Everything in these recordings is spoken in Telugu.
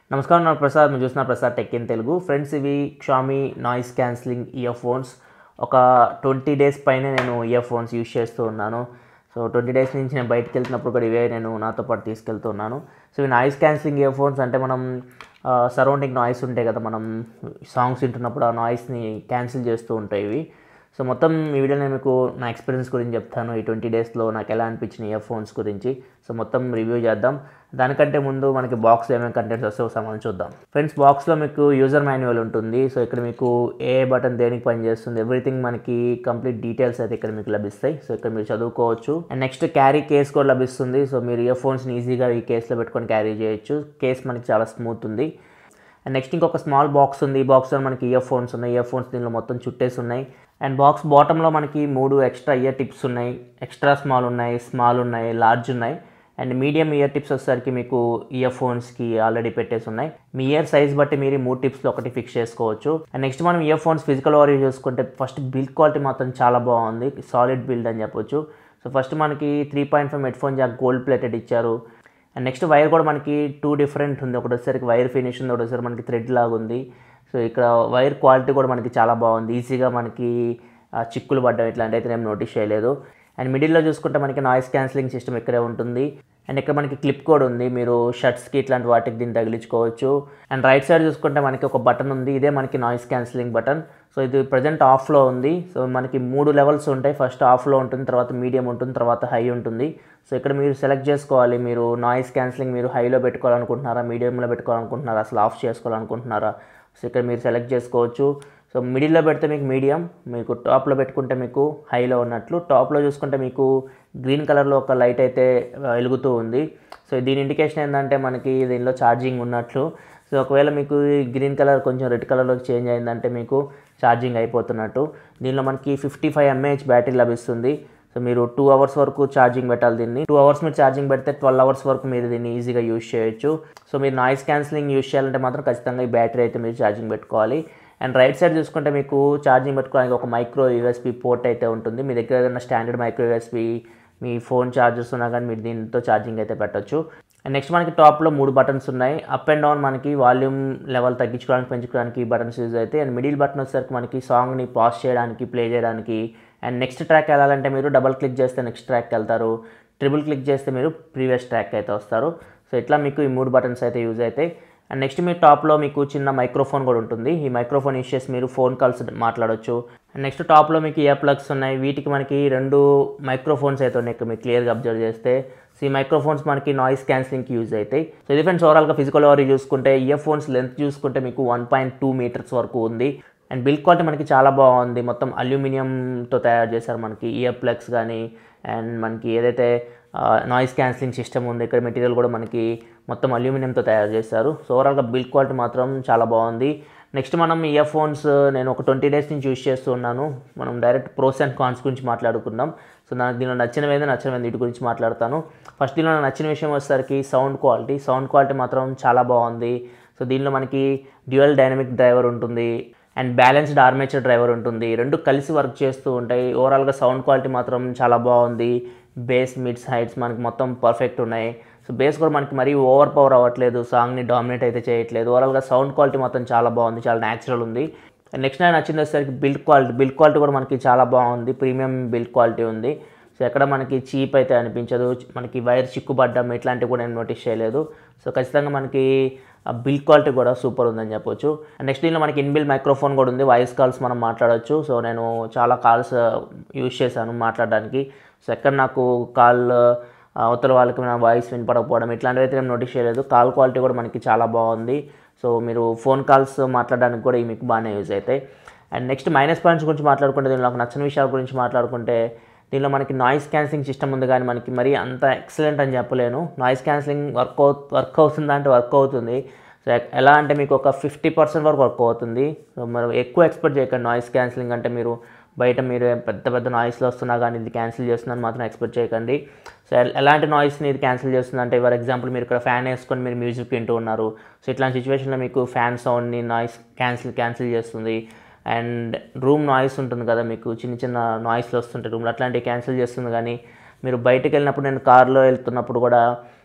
నమస్కారం నా ప్రసాద్ మీరు చూసిన Prasad tech in Telugu friends ఇవి Xiaomi noise cancelling earphones ఒక ట్వంటీ డేస్ పైన నేను ఇయర్ ఫోన్స్ యూజ్ చేస్తూ ఉన్నాను సో ట్వంటీ డేస్ నుంచి నేను బయటకు వెళ్తున్నప్పుడు కూడా ఇవే నేను నాతో పాటు తీసుకెళ్తున్నాను సో ఇవి నాయిస్ క్యాన్సిలింగ్ ఇయర్ ఫోన్స్ అంటే మనం సరౌండింగ్ నాయిస్ ఉంటాయి కదా మనం సాంగ్స్ వింటున్నప్పుడు ఆ నాయిస్ని క్యాన్సిల్ చేస్తూ ఉంటాయి ఇవి సో మొత్తం ఈ వీడియో నేను మీకు నా ఎక్స్పీరియన్స్ గురించి చెప్తాను ఈ ట్వంటీ డేస్లో నాకు ఎలా అనిపించిన ఇయర్ ఫోన్స్ గురించి సో మొత్తం రివ్యూ చేద్దాం దానికంటే ముందు మనకి బాక్స్లో ఏమేమి కంటెంట్స్ వస్తే ఒకసారి మనం చూద్దాం ఫ్రెండ్స్ బాక్స్లో మీకు యూజర్ మాన్యువల్ ఉంటుంది సో ఇక్కడ మీకు ఏ బటన్ దేనికి పనిచేస్తుంది ఎవ్రీథింగ్ మనకి కంప్లీట్ డీటెయిల్స్ అయితే ఇక్కడ మీకు లభిస్తాయి సో ఇక్కడ మీరు చదువుకోవచ్చు అండ్ నెక్స్ట్ క్యారీ కేస్ కూడా లభిస్తుంది సో మీరు ఇయర్ ఫోన్స్ని ఈజీగా ఈ కేస్లో పెట్టుకొని క్యారీ చేయొచ్చు కేస్ మనకి చాలా స్మూత్ ఉంది అండ్ నెక్స్ట్ ఇంకొక స్మాల్ బాక్స్ ఉంది ఈ బాక్స్లో మనకి ఇయర్ ఫోన్స్ ఉన్నాయి ఇయర్ ఫోన్స్ దీనిలో మొత్తం చుట్టేసి ఉన్నాయి అండ్ బాక్స్ బాటంలో మనకి మూడు ఎక్స్ట్రా ఇయర్ టిప్స్ ఉన్నాయి ఎక్స్ట్రా స్మాల్ ఉన్నాయి స్మాల్ ఉన్నాయి లార్జ్ ఉన్నాయి అండ్ మీడియం ఇయర్ టిప్స్ వచ్చేసరికి మీకు ఇయర్ ఫోన్స్కి ఆల్రెడీ పెట్టేసి ఉన్నాయి మీ ఇయర్ సైజ్ బట్టి మీరు ఈ మూడు టిప్స్లో ఒకటి ఫిక్స్ చేసుకోవచ్చు అండ్ నెక్స్ట్ మనం ఇయర్ ఫోన్స్ ఫిజికల్ ఓవర్ చూసుకుంటే ఫస్ట్ బిల్డ్ క్వాలిటీ మాత్రం చాలా బాగుంది సాలిడ్ బిల్డ్ అని చెప్పొచ్చు సో ఫస్ట్ మనకి three point five headphone jack gold plated ఇచ్చారు అండ్ నెక్స్ట్ వైర్ కూడా మనకి టూ డిఫరెంట్ ఉంది ఒకటి వచ్చేసరికి వైర్ ఫినిష్ ఉంది ఒకటి వచ్చేసరికి మనకి థ్రెడ్ లాగా ఉంది సో ఇక్కడ వైర్ క్వాలిటీ కూడా మనకి చాలా బాగుంది ఈజీగా మనకి ఆ, చిక్కులు పడ్డం ఇట్లాంటి అయితే నేను నోటీస్ చేయలేదు అండ్ మిడిల్లో చూసుకుంటే మనకి నాయిస్ క్యాన్సిలింగ్ సిస్టమ్ ఇక్కడే ఉంటుంది అండ్ ఇక్కడ మనకి క్లిప్ కోడ్ ఉంది మీరు షర్ట్స్కి ఇట్లాంటి వాటికి దీన్ని తగిలించుకోవచ్చు అండ్ రైట్ సైడ్ చూసుకుంటే మనకి ఒక బటన్ ఉంది ఇదే మనకి నాయిస్ క్యాన్సిలింగ్ బటన్ సో ఇది ప్రజెంట్ ఆఫ్లో ఉంది సో మనకి మూడు లెవెల్స్ ఉంటాయి ఫస్ట్ ఆఫ్లో ఉంటుంది తర్వాత మీడియం ఉంటుంది తర్వాత హై ఉంటుంది సో ఇక్కడ మీరు సెలెక్ట్ చేసుకోవాలి మీరు నాయిస్ క్యాన్సిలింగ్ మీరు హైలో పెట్టుకోవాలనుకుంటున్నారా మీడియంలో పెట్టుకోవాలనుకుంటున్నారా అసలు ఆఫ్ చేసుకోవాలనుకుంటున్నారా సో ఇక్కడ మీరు సెలెక్ట్ చేసుకోవచ్చు సో మిడిల్లో పెడితే మీకు మీడియం మీకు టాప్లో పెట్టుకుంటే మీకు హైలో ఉన్నట్లు టాప్లో చూసుకుంటే మీకు గ్రీన్ కలర్లో ఒక లైట్ అయితే ఆ, వెలుగుతూ ఉంది సో దీని ఇండికేషన్ ఏంటంటే మనకి దీనిలో ఛార్జింగ్ ఉన్నట్లు సో ఒకవేళ మీకు ఈ గ్రీన్ కలర్ కొంచెం రెడ్ కలర్లోకి చేంజ్ అయిందంటే మీకు ఛార్జింగ్ అయిపోతున్నట్టు దీనిలో మనకి ఫిఫ్టీ ఫైవ్ ఎంఏహెచ్ బ్యాటరీ లభిస్తుంది సో మీరు టూ అవర్స్ వరకు ఛార్జింగ్ పెట్టాలి దీన్ని టూ అవర్స్ మీరు ఛార్జింగ్ పెడితే ట్వెల్వ్ అవర్స్ వరకు మీరు దీన్ని ఈజీగా యూజ్ చేయొచ్చు సో మీరు నాయిస్ క్యాన్సిలింగ్ యూజ్ చేయాలంటే మాత్రం ఖచ్చితంగా ఈ బ్యాటరీ అయితే మీరు ఛార్జింగ్ పెట్టుకోవాలి అండ్ రైట్ సైడ్ చూసుకుంటే మీకు ఛార్జింగ్ పెట్టుకోవడానికి ఒక మైక్రో యూఎస్బీ పోర్ట్ అయితే ఉంటుంది మీ దగ్గర ఏదైనా స్టాండర్డ్ మైక్రో యూఎస్బీ మీ ఫోన్ ఛార్జెస్ ఉన్నా కానీ మీరు దీంతో ఛార్జింగ్ అయితే పెట్టొచ్చు అండ్ నెక్స్ట్ మనకి టాప్లో మూడు బటన్స్ ఉన్నాయి అప్ అండ్ డౌన్ మనకి వాల్యూమ్ లెవెల్ తగ్గించుకోవడానికి పెంచుకోవడానికి ఈ బటన్స్ యూజ్ అవుతాయి అండ్ మిడిల్ బటన్ వచ్చేసరికి మనకి సాంగ్ని పాస్ చేయడానికి ప్లే చేయడానికి అండ్ నెక్స్ట్ ట్రాక్ వెళ్ళాలంటే మీరు డబల్ క్లిక్ చేస్తే నెక్స్ట్ ట్రాక్కి వెళ్తారు ట్రిపుల్ క్లిక్ చేస్తే మీరు ప్రీవియస్ ట్రాక్ అయితే వస్తారు సో ఇట్లా మీకు ఈ మూడు బటన్స్ అయితే యూజ్ అవుతాయి అండ్ నెక్స్ట్ మీ టాప్లో మీకు చిన్న మైక్రోఫోన్ కూడా ఉంటుంది ఈ మైక్రోఫోన్ యూస్ చేసి మీరు ఫోన్ కాల్స్ మాట్లాడొచ్చు అండ్ నెక్స్ట్ టాప్లో మీకు ఇయర్ ప్లగ్స్ ఉన్నాయి వీటికి మనకి రెండు మైక్రోఫోన్స్ అయితే ఉన్నాయి ఇక్కడ మీరు క్లియర్గా అబ్జర్వ్ చేస్తే సో ఈ మైక్రోఫోన్స్ మనకి నాయిస్ క్యాన్సిలింగ్కి యూజ్ అవుతాయి సో ఇది ఫ్రెండ్స్ ఓవరాల్గా ఫిజికల్ ఓవర్ చూసుకుంటే ఇయర్ ఫోన్స్ లెంత్ చూసుకుంటే మీకు వన్ పాయింట్ టూ మీటర్స్ వరకు ఉంది అండ్ బిల్డ్ క్వాలిటీ మనకి చాలా బాగుంది మొత్తం అల్యూమినియంతో తయారు చేశారు మనకి ఇయర్ ప్లగ్స్ కానీ అండ్ మనకి ఏదైతే నాయిస్ క్యాన్సిలింగ్ సిస్టమ్ ఉంది ఇక్కడ మెటీరియల్ కూడా మనకి మొత్తం అల్యూమినియంతో తయారు చేశారు సో ఓవరాల్గా బిల్డ్ క్వాలిటీ మాత్రం చాలా బాగుంది నెక్స్ట్ మనం ఇయర్ ఫోన్స్ నేను ఒక ట్వంటీ డేస్ నుంచి యూస్ చేస్తూ ఉన్నాను మనం డైరెక్ట్ ప్రోస్ అండ్ కాన్స్ గురించి మాట్లాడుకుందాం సో నాకు దీనిలో నచ్చినవి ఏదో నచ్చినవి వీటి గురించి మాట్లాడతాను ఫస్ట్ దీనిలో నాకు నచ్చిన విషయం వచ్చేసరికి సౌండ్ క్వాలిటీ సౌండ్ క్వాలిటీ మాత్రం చాలా బాగుంది సో దీనిలో మనకి డ్యూయల్ డైనమిక్ డ్రైవర్ ఉంటుంది అండ్ బ్యాలెన్స్డ్ ఆర్మేచర్ డ్రైవర్ ఉంటుంది రెండు కలిసి వర్క్ చేస్తూ ఉంటాయి ఓవరాల్గా సౌండ్ క్వాలిటీ మాత్రం చాలా బాగుంది బేస్ మిడ్స్ హైట్స్ మనకి మొత్తం పర్ఫెక్ట్ ఉన్నాయి సో బేస్ కూడా మనకి మరీ ఓవర్ పవర్ అవ్వట్లేదు సాంగ్ని డామినేట్ అయితే చేయట్లేదు ఓవరాల్గా సౌండ్ క్వాలిటీ మొత్తం చాలా బాగుంది చాలా న్యాచురల్ ఉంది నెక్స్ట్ నాకు నచ్చింది వచ్చేసరికి బిల్డ్ క్వాలిటీ బిల్డ్ క్వాలిటీ కూడా మనకి చాలా బాగుంది ప్రీమియం బిల్డ్ క్వాలిటీ ఉంది సో ఎక్కడ మనకి చీప్ అయితే అనిపించదు మనకి వైర్ చిక్కుపడ్డం ఇట్లాంటివి కూడా నేను నోటీస్ చేయలేదు సో ఖచ్చితంగా మనకి బిల్డ్ క్వాలిటీ కూడా సూపర్ ఉందని చెప్పొచ్చు నెక్స్ట్ దీనిలో మనకి ఇన్బిల్ మైక్రోఫోన్ కూడా ఉంది వాయిస్ కాల్స్ మనం మాట్లాడవచ్చు సో నేను చాలా కాల్స్ యూజ్ చేశాను మాట్లాడడానికి సో ఎక్కడ నాకు కాల్ అవతల వాళ్ళకి నా వాయిస్ వినపడకపోవడం ఇట్లాంటివి అయితే నేను నోటీస్ చేయలేదు కాల్ క్వాలిటీ కూడా మనకి చాలా బాగుంది సో మీరు ఫోన్ కాల్స్ మాట్లాడడానికి కూడా ఇవి మీకు బాగానే యూజ్ అవుతాయి అండ్ నెక్స్ట్ మైనస్ పాయింట్స్ గురించి మాట్లాడుకుంటే దీనిలో నాకు నచ్చిన విషయాల గురించి మాట్లాడుకుంటే దీనిలో మనకి నాయిస్ క్యాన్సిలింగ్ సిస్టమ్ ఉంది కానీ మనకి మరీ అంత ఎక్సలెంట్ అని చెప్పలేను నాయిస్ క్యాన్సిలింగ్ వర్క్ అవు వర్క్ అవుతుందా అంటే వర్క్ అవుతుంది సో ఎ- ఎలా అంటే మీకు ఒక ఫిఫ్టీ పర్సెంట్ వరకు వర్క్ అవుతుంది సో మరి ఎక్కువ ఎక్స్పెక్ట్ చేయకండి నాయిస్ క్యాన్సిలింగ్ అంటే మీరు బయట మీరు పెద్ద పెద్ద నాయిస్లో వస్తున్నా కానీ ఇది క్యాన్సిల్ చేస్తుందని మాత్రం ఎక్స్పెక్ట్ చేయకండి సో ఎల్- ఎలాంటి నాయిస్ని ఇది క్యాన్సిల్ చేస్తుంది అంటే ఫర్ ఎగ్జాంపుల్ మీరు ఇక్కడ ఫ్యాన్ వేసుకొని మీరు మ్యూజిక్ వింటూ ఉన్నారు సో ఇట్లాంటి సిచ్యువేషన్లో మీకు ఫ్యాన్ సౌండ్ని నాయిస్ క్యాన్సిల్ క్యాన్సిల్ చేస్తుంది అండ్ రూమ్ నాయిస్ ఉంటుంది కదా మీకు చిన్న చిన్న నాయిస్లు వస్తుంటాయి రూమ్లో అట్లాంటివి క్యాన్సిల్ చేస్తుంది కానీ మీరు బయటకు వెళ్ళినప్పుడు నేను కార్లో వెళ్తున్నప్పుడు కూడా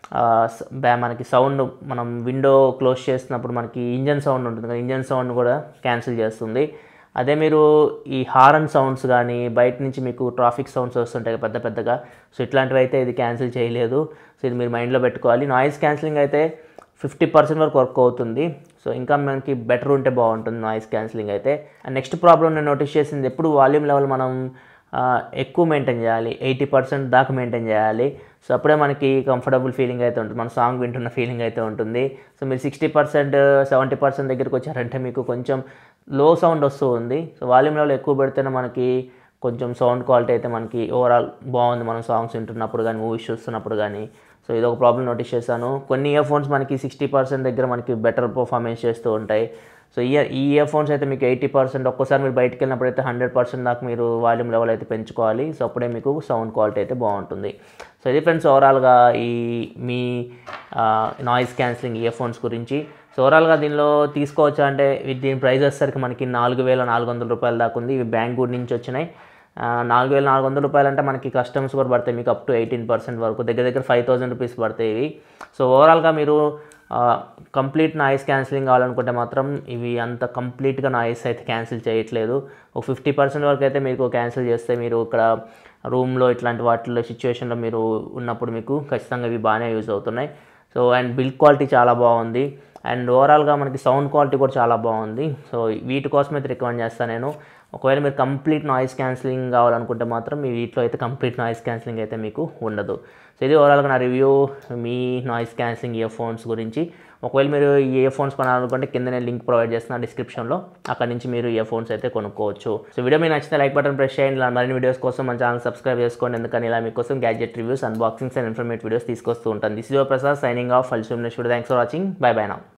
ఆ, స- బ్యా మనకి సౌండ్ మనం విండో క్లోజ్ చేసినప్పుడు మనకి ఇంజన్ సౌండ్ ఉంటుంది కదా ఇంజన్ సౌండ్ కూడా క్యాన్సిల్ చేస్తుంది అదే మీరు ఈ హారన్ సౌండ్స్ కానీ బయట నుంచి మీకు ట్రాఫిక్ సౌండ్స్ వస్తుంటాయి పెద్ద పెద్దగా సో ఇట్లాంటివి అయితే ఇది క్యాన్సిల్ చేయలేదు సో ఇది మీరు మైండ్లో పెట్టుకోవాలి నాయిస్ క్యాన్సిలింగ్ అయితే ఫిఫ్టీ పర్సెంట్ వరకు వర్క్ అవుతుంది సో ఇంకా మనకి బెటర్ ఉంటే బాగుంటుంది నాయిస్ క్యాన్సిలింగ్ అయితే అండ్ నెక్స్ట్ ప్రాబ్లం నేను నోటీస్ చేసింది ఎప్పుడు వాల్యూమ్ లెవెల్ మనం ఆ, ఎక్కువ మెయింటైన్ చేయాలి ఎయిటీ పర్సెంట్ దాకా మెయింటైన్ చేయాలి సో అప్పుడే మనకి కంఫర్టబుల్ ఫీలింగ్ అయితే ఉంటుంది మన సాంగ్ వింటున్న ఫీలింగ్ అయితే ఉంటుంది సో మీరు సిక్స్టీ పర్సెంట్ సెవెంటీ పర్సెంట్ దగ్గరికి వచ్చారంటే మీకు కొంచెం లో సౌండ్ వస్తూ ఉంది సో వాల్యూమ్ లెవెల్ ఎక్కువ పెడితేనే మనకి కొంచెం సౌండ్ క్వాలిటీ అయితే మనకి ఓవరాల్ బాగుంది మనం సాంగ్స్ వింటున్నప్పుడు కానీ మూవీస్ చూస్తున్నప్పుడు కానీ సో ఇది ఒక ప్రాబ్లం నోటీస్ చేశాను కొన్ని ఇయర్ ఫోన్స్ మనకి సిక్స్టీ పర్సెంట్ దగ్గర మనకి బెటర్ పర్ఫార్మెన్స్ చేస్తూ ఉంటాయి సో ఇయర్ ఈ ఇయర్ ఫోన్స్ అయితే మీకు ఎయిటీ పర్సెంట్ ఒక్కోసారి మీరు బయటికి వెళ్ళినప్పుడు అయితే హండ్రెడ్ పర్సెంట్ దాకా మీరు వాల్యూమ్ లెవెల్ అయితే పెంచుకోవాలి సో అప్పుడే మీకు సౌండ్ క్వాలిటీ అయితే బాగుంటుంది సో ఇది ఫ్రెండ్స్ ఓవరాల్గా ఈ మీ నాయిస్ క్యాన్సిలింగ్ ఇయర్ ఫోన్స్ గురించి సో ఓవరాల్గా దీనిలో తీసుకోవచ్చా అంటే ఇది దీని ప్రైస్ వచ్చేసరికి మనకి నాలుగు వేల నాలుగు వందల రూపాయల దాకా ఉంది ఇవి బెంగళూరు నుంచి వచ్చినాయి ఆ, నాలుగు వేల నాలుగు వందల రూపాయలు అంటే మనకి కస్టమ్స్ కూడా పడతాయి మీకు అప్ టు ఎయిటీన్ పర్సెంట్ వరకు దగ్గర దగ్గర ఫైవ్ థౌసండ్ రూపీస్ పడతాయి ఇవి సో ఓవరాల్గా మీరు కంప్లీట్ నాయిస్ క్యాన్సిలింగ్ కావాలనుకుంటే మాత్రం ఇవి అంత కంప్లీట్గా నాయిస్ అయితే క్యాన్సిల్ చేయట్లేదు ఒక ఫిఫ్టీ పర్సెంట్ వరకు అయితే మీకు క్యాన్సిల్ చేస్తే మీరు ఇక్కడ రూమ్లో ఇట్లాంటి వాటిలో సిచ్యువేషన్లో మీరు ఉన్నప్పుడు మీకు ఖచ్చితంగా ఇవి బాగానే యూజ్ అవుతున్నాయి సో అండ్ బిల్డ్ క్వాలిటీ చాలా బాగుంది అండ్ ఓవరాల్గా మనకి సౌండ్ క్వాలిటీ కూడా చాలా బాగుంది సో వీటి కోసం అయితే రికమెండ్ చేస్తాను నేను ఒకవేళ మీరు కంప్లీట్ నాయిస్ క్యాన్సిలింగ్ కావాలనుకుంటే మాత్రం మీ వీటిలో అయితే కంప్లీట్ నాయిస్ క్యాన్సిలింగ్ అయితే మీకు ఉండదు సో ఇది ఓవరాల్గా నా రివ్యూ మీ నాయిస్ క్యాన్సిలింగ్ ఇయర్ ఫోన్స్ గురించి ఒకవేళ మీరు ఈ ఇయర్ ఫోన్స్ కొనాలనుకుంటే కింద నేను లింక్ ప్రొవైడ్ చేస్తున్నాను డిస్క్రిప్షన్లో అక్కడ నుంచి మీరు ఇయర్ ఫోన్స్ అయితే కొనుక్కోవచ్చు సో వీడియో మీకు నచ్చితే లైక్ బటన్ ప్రెస్ చేయండి ఇలా మరిన్ని వీడియోస్ కోసం మన ఛానల్ సబ్స్క్రైబ్ చేసుకోండి ఎందుకని ఇలా మీకోసం gadget reviews unboxings and informative videos తీసుకొస్తూ ఉంటాను this is Prasad signing off ఫల్ next video thanks for watching bye bye నా